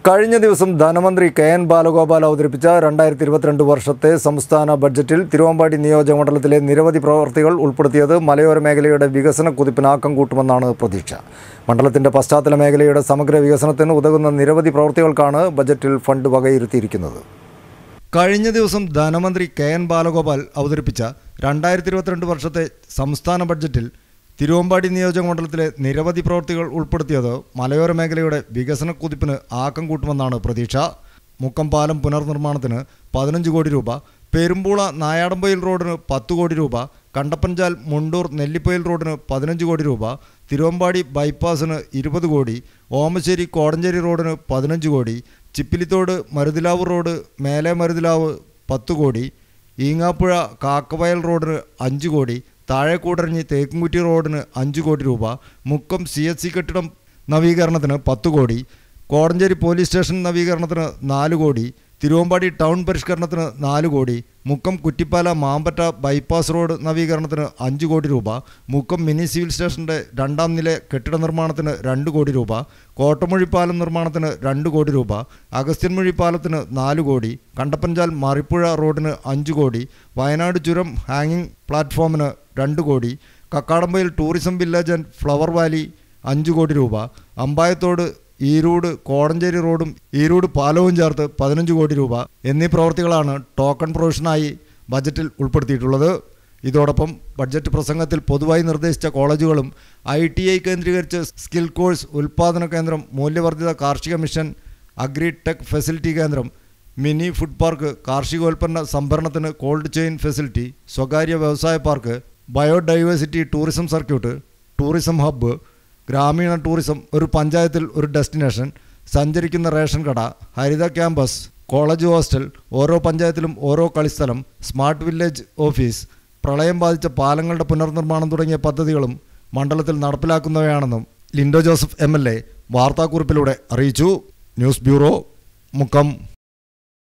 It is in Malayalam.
കഴിഞ്ഞ ദിവസം ധനമന്ത്രി കെ എൻ ബാലഗോപാൽ അവതരിപ്പിച്ച രണ്ടായിരത്തി ഇരുപത്തിരണ്ട് വർഷത്തെ സംസ്ഥാന ബഡ്ജറ്റിൽ തിരുവമ്പാടി നിയോജക മണ്ഡലത്തിലെ നിരവധി പ്രവർത്തികൾ ഉൾപ്പെടുത്തിയത് മലയോര മേഖലയുടെ വികസന കുതിപ്പിന് ആക്കം കൂട്ടുമെന്നാണ് പ്രതീക്ഷ മണ്ഡലത്തിന്റെ പശ്ചാത്തല മേഖലയുടെ സമഗ്ര വികസനത്തിന് ഉതകുന്ന നിരവധി പ്രവൃത്തികൾക്കാണ് ബജറ്റിൽ ഫണ്ട് വകയിരുത്തിയിരിക്കുന്നത് കഴിഞ്ഞ ദിവസം ധനമന്ത്രി കെ എൻ ബാലഗോപാൽ അവതരിപ്പിച്ച രണ്ടായിരത്തി ഇരുപത്തിരണ്ട് വർഷത്തെ സംസ്ഥാന ബഡ്ജറ്റിൽ തിരുവമ്പാടി നിയോജക മണ്ഡലത്തിലെ നിരവധി പ്രവൃത്തികൾ ഉൾപ്പെടുത്തിയത് മലയോര മേഖലയുടെ വികസന കുതിപ്പിന് ആക്കം കൂട്ടുമെന്നാണ് പ്രതീക്ഷ മുക്കം പാലം പുനർനിർമ്മാണത്തിന് പതിനഞ്ച് കോടി രൂപ പെരുമ്പൂള നായാടമ്പയിൽ റോഡിന് പത്ത് കോടി രൂപ കണ്ടപ്പൻചാൽ മുണ്ടൂർ നെല്ലിപ്പൊയിൽ റോഡിന് പതിനഞ്ച് കോടി രൂപ തിരുവമ്പാടി ബൈപ്പാസിന് ഇരുപത് കോടി ഓമശ്ശേരി കോടഞ്ചേരി റോഡിന് പതിനഞ്ച് കോടി ചിപ്പിലിത്തോട് മരുതിലാവ് റോഡ് മേലെ മരുതിലാവ് പത്ത് കോടി ഈങ്ങാപ്പുഴ കാക്കവയൽ റോഡിന് അഞ്ച് കോടി താഴെക്കൂടരഞ്ഞി തേക്കുംകുറ്റി റോഡിന് അഞ്ച് കോടി രൂപ മുക്കം സി എച്ച് സി കെട്ടിടം നവീകരണത്തിന് പത്ത് കോടി കോടഞ്ചേരി പോലീസ് സ്റ്റേഷൻ നവീകരണത്തിന് നാല് കോടി തിരുവമ്പാടി ടൗൺ പരിഷ്കരണത്തിന് നാല് കോടി മുക്കം കുറ്റിപ്പാല മാമ്പറ്റ ബൈപ്പാസ് റോഡ് നവീകരണത്തിന് അഞ്ച് കോടി രൂപ മുക്കം മിനി സിവിൽ സ്റ്റേഷൻ്റെ രണ്ടാം നില കെട്ടിട നിർമ്മാണത്തിന് രണ്ട് കോടി രൂപ കോട്ടമൊഴി പാലം നിർമ്മാണത്തിന് രണ്ട് കോടി രൂപ അഗസ്ത്യൻമൊഴി പാലത്തിന് നാല് കോടി കണ്ടപ്പഞ്ചാൽ മറിപ്പുഴ റോഡിന് അഞ്ച് കോടി വയനാട് ചുരം ഹാങ്ങിങ് പ്ലാറ്റ്ഫോമിന് രണ്ട് കോടി കക്കാടമ്പയിൽ tourism village and flower valley അഞ്ച് കോടി രൂപ അമ്പായത്തോട് ഈരൂട് കോടഞ്ചേരി റോഡും ഈരൂട് പാലവും ചേർത്ത് പതിനഞ്ച് കോടി രൂപ എന്നീ പ്രവൃത്തികളാണ് ടോക്കൺ പ്രൊവിഷനായി ബജറ്റിൽ ഉൾപ്പെടുത്തിയിട്ടുള്ളത് ഇതോടൊപ്പം ബഡ്ജറ്റ് പ്രസംഗത്തിൽ പൊതുവായി നിർദ്ദേശിച്ച കോളേജുകളും ഐ ടി ഐ കേന്ദ്രീകരിച്ച് സ്കിൽ കോഴ്സ് ഉൽപ്പാദന കേന്ദ്രം മൂല്യവർദ്ധിത കാർഷിക മിഷൻ അഗ്രി ടെക് ഫെസിലിറ്റി കേന്ദ്രം മിനി ഫുഡ് പാർക്ക് കാർഷികോൽപ്പന്ന സംഭരണത്തിന് കോൾഡ് ചെയിൻ ഫെസിലിറ്റി സ്വകാര്യ വ്യവസായ park biodiversity tourism circuit tourism hub ഗ്രാമീണ ടൂറിസം ഒരു പഞ്ചായത്തിൽ ഒരു ഡെസ്റ്റിനേഷൻ സഞ്ചരിക്കുന്ന റേഷൻ കട ഹരിത ക്യാമ്പസ് കോളേജ് ഹോസ്റ്റൽ ഓരോ പഞ്ചായത്തിലും ഓരോ കളിസ്ഥലം സ്മാർട്ട് വില്ലേജ് ഓഫീസ് പ്രളയം ബാധിച്ച പാലങ്ങളുടെ പുനർനിർമ്മാണം തുടങ്ങിയ പദ്ധതികളും മണ്ഡലത്തിൽ നടപ്പിലാക്കുന്നവയാണെന്നും Linto Joseph M L A വാർത്താക്കുറിപ്പിലൂടെ അറിയിച്ചു ന്യൂസ് ബ്യൂറോ മുക്കം